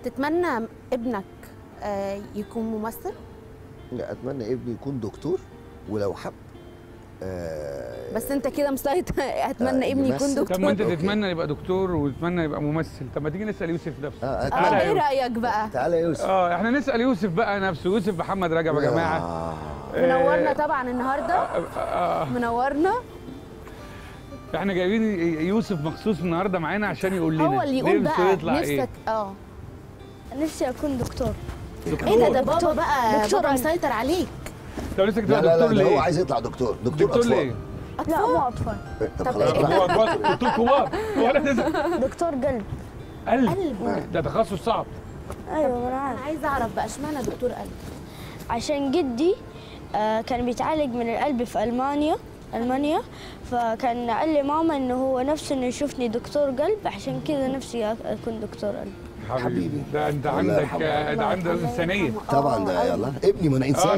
تتمنى ابنك آه، يكون ممثل لا اتمنى ابني يكون دكتور ولو حب آه بس انت كده مسيطر اتمنى آه، ابني يكون يمثل. دكتور طب ما انت أوكي. تتمنى يبقى دكتور وتتمنى يبقى ممثل طب ما تيجي نسال يوسف نفسه آه اه تعالى اتمنى يا ايه يوسف. رايك بقى تعالى يا يوسف اه احنا نسال يوسف بقى نفسه يوسف محمد رجب يا جماعه آه. منورنا طبعا النهارده آه منورنا احنا جايبين يوسف مخصوص النهارده معانا عشان يقول لنا هو اللي يقول نفسه بقى يطلع نفسك ايه اه نفسي اكون دكتور ايه ده ده بابا بقى دكتور بابا علي. مسيطر عليك طب لسه لا كده لا لا دكتور ده هو ليه؟ عايز يطلع دكتور دكتور, دكتور أطفال. ليه؟ لا مو اطفال طب طب خلاص إيه؟ بقى. هو أكبر، دكتور كبار ولا تزعل دكتور قلب قلب قلب ده تخصص صعب ايوه ما انا انا عارف عايزه اعرف بقى اشمعنى دكتور قلب عشان جدي آه، كان بيتعالج من القلب في المانيا المانيا فكان قال لي ماما انه هو نفسه انه يشوفني دكتور قلب عشان كذا نفسي أك- اكون دكتور قلب حبيبي. ده انت الله عندك يرحمه. ده عندك انسانيه طبعا ده يلا ابني ما انا انسان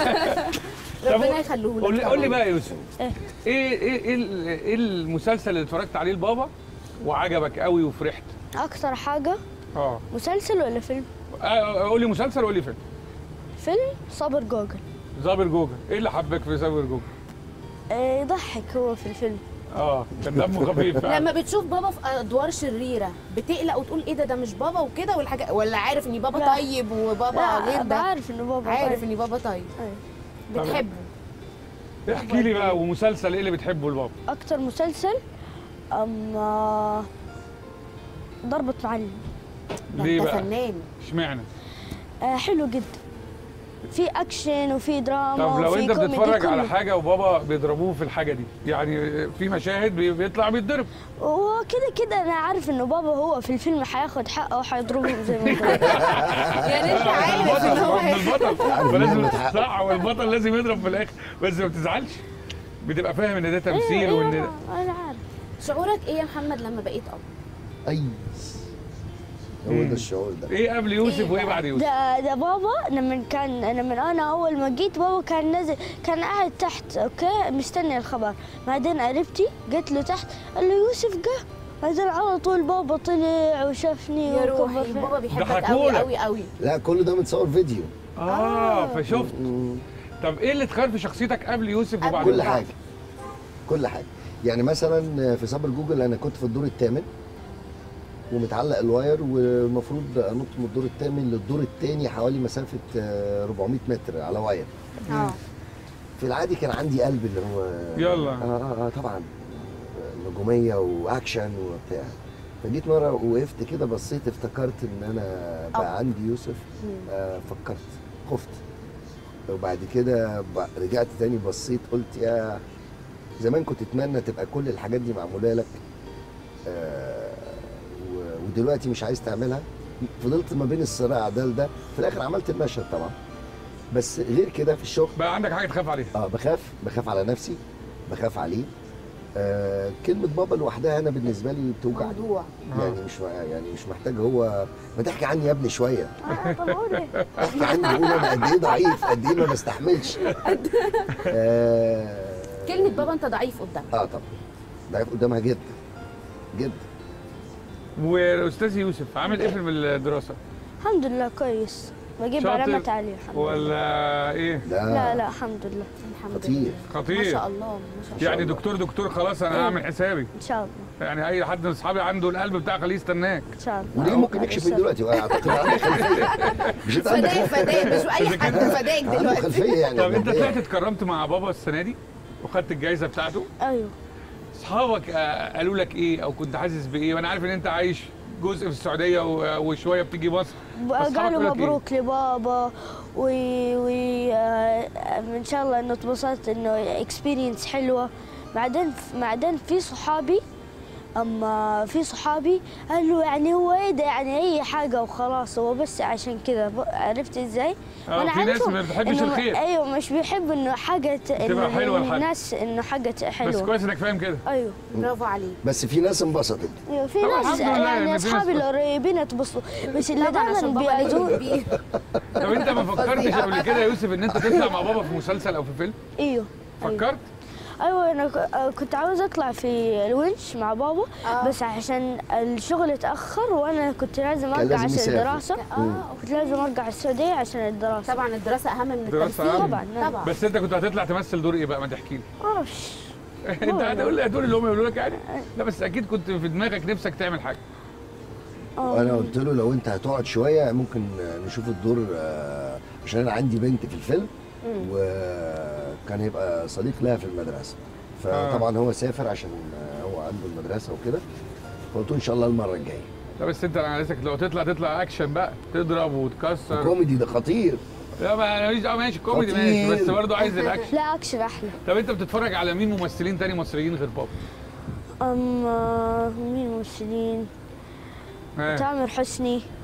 ربنا يخليه لك قول لي قول لي طبعاً. بقى يا يوسف إيه؟ ايه ايه ايه ال- ايه المسلسل اللي اتفرجت عليه لبابا وعجبك قوي وفرحت اكتر حاجه اه مسلسل ولا فيلم آه، قول لي مسلسل وقول لي فيلم فيلم صابر جوجل ظابر جوجل ايه اللي حبك في ظابر جوجل آه، يضحك هو في الفيلم اه كان دمه خفيف فعلا. لما بتشوف بابا في ادوار شريره بتقلق وتقول ايه ده ده مش بابا وكده والحاجه ولا عارف ان بابا لا. طيب وبابا لا غير أبقى ده عارف انه بابا عارف طيب. ان بابا طيب أيوة. بتحبه احكي لي بقى ومسلسل ايه اللي بتحبه لبابا اكتر مسلسل اما ضربة معلم ده ليه انت بقى فنان اشمعنى آه حلو جدا في اكشن وفي دراما طب لو وفي انت كوميدي بتتفرج على كله. حاجه وبابا بيضربوه في الحاجه دي يعني في مشاهد بي- بيطلع بيتضرب هو كده كده انا عارف انه بابا هو في الفيلم حياخد حقه وحيضربهم زي ما قلت يعني انت عارف ان هو ابن البطل عارف فلازم إنه متحقق. صح والبطل لازم يضرب في الاخر بس ما بتزعلش بتبقى فاهم ان ده تمثيل أيوة، وان أيوة، انا عارف شعورك ايه يا محمد لما بقيت اب اي هو ده الشعور ده ايه قبل يوسف إيه وايه بقى؟ بعد يوسف ده ده بابا لما كان لما انا اول ما جيت بابا كان نازل كان قاعد تحت اوكي مستني الخبر بعدين قريبتي قلت له تحت قال له يوسف جه بعدين على طول بابا طلع وشافني يا وكبر روحي فيا. بابا بيحبك ضحكولك. قوي قوي قوي لا كل ده متصور فيديو اه فشفت طب ايه اللي اتغير في شخصيتك قبل يوسف وبعد كل يوسف؟ حاجه كل حاجه يعني مثلا في صبر جوجل انا كنت في الدور الثامن ومتعلق الواير والمفروض انط من الدور الثامن للدور الثاني حوالي مسافه آه، 400 متر على واير اه في العادي كان عندي قلب اللي هو يلا. اه اه, آه طبعا نجوميه واكشن وبتاع فجيت مره وقفت كده بصيت افتكرت ان انا بقى عندي يوسف آه فكرت خفت وبعد كده ب- رجعت تاني بصيت قلت يا زمان كنت اتمنى تبقى كل الحاجات دي معموله لك آه و- ودلوقتي مش عايز تعملها فضلت ما بين الصراع ده لده في الاخر عملت المشهد طبعا بس غير كده في الشغل بقى عندك حاجه تخاف عليها اه بخاف بخاف على نفسي بخاف عليه آه كلمة بابا لوحدها أنا بالنسبة لي بتوجعني موضوع يعني مش يعني مش محتاج هو ما تحكي عني يا ابني شوية آه، طب قول إيه؟ احكي عني قول أنا قد إيه ضعيف قد إيه ما بستحملش آه كلمه بابا انت ضعيف قدام اه طبعا ضعيف قدامها جدا جدا والاستاذ يوسف عامل ايه في الدراسه الحمد لله كويس بجيب شاطر علامات عالية الحمد لله ولا ايه ده لا لا الحمد لله الحمد خطير. لله خطير. ما شاء الله ما شاء الله يعني دكتور دكتور خلاص انا هعمل حسابي ان شاء الله يعني اي حد من اصحابي عنده القلب بتاعه خليه يستناك ان شاء الله وليه ممكن يكشف من دلوقتي واعتقد عنده خلفيه مش انت عندك فداك فداك مش اي حد فداك عنده دلوقتي خلفيه يعني طب انت مبدئياً. طلعت اتكرمت مع بابا السنه دي وخدت الجائزه بتاعته ايوه اصحابك آه، قالوا لك ايه او كنت حاسس بايه وانا عارف ان انت عايش جزء في السعوديه و- وشويه بتيجي مصر أصحابك قالوا قالوا لك إيه؟ مبروك لبابا و, و... آه، ان شاء الله انه اتبسطت انه اكسبيرينس حلوه بعدين بعدين في صحابي اما في صحابي قالوا يعني هو ايه ده يعني اي حاجه وخلاص هو بس عشان كده ب- عرفت ازاي؟ اه وأنا في ناس عارفهم ما بتحبش إنه- الخير ايوه مش بيحب انه حاجه ت- تبقى إنه حلوة الحاجة. الناس انه حاجه ت- بس حلوه كويس انك فاهم كده ايوه برافو عليك بس في ناس انبسطت ايوه في طبعاً ناس الحمد لله إن يعني في اصحابي ناس- القريبين اتبسطوا بس اللي طبعا عشان دايما بابا ليه بيعزوني كبير طب انت ما فكرتش قبل كده يا يوسف ان انت تطلع مع بابا في مسلسل او في فيلم ايوه أيوة. فكرت ايوه انا ك- آه، كنت عاوز اطلع في الونش مع بابا آه. بس عشان الشغل اتاخر وانا كنت لازم كان ارجع لازم عشان يسافر. الدراسه اه كنت لازم ارجع السعوديه عشان الدراسه طبعا الدراسه اهم من الدراسة التمثيل أهم. طبعاً، نعم. طبعا بس انت كنت هتطلع تمثل دور ايه بقى ما تحكي لي ما اعرفش انت هتقول هتقول اللي هم يقولوا لك يعني لا بس اكيد كنت في دماغك نفسك تعمل حاجه وانا قلت له لو انت هتقعد شويه ممكن نشوف الدور آه، عشان انا عندي بنت في الفيلم وكان هيبقى صديق لها في المدرسه فطبعا هو سافر عشان آه، هو عنده المدرسه وكده فقلت له ان شاء الله المره الجايه لا بس انت انا عايزك لو تطلع تطلع اكشن بقى تضرب وتكسر كوميدي ده خطير لا ما انا ماليش دعوه ماشي كوميدي ماشي خطير. بس برضه عايز الاكشن لا اكشن احلى طب انت بتتفرج على مين ممثلين تاني مصريين غير بابا؟ اما مين ممثلين ها. تامر حسني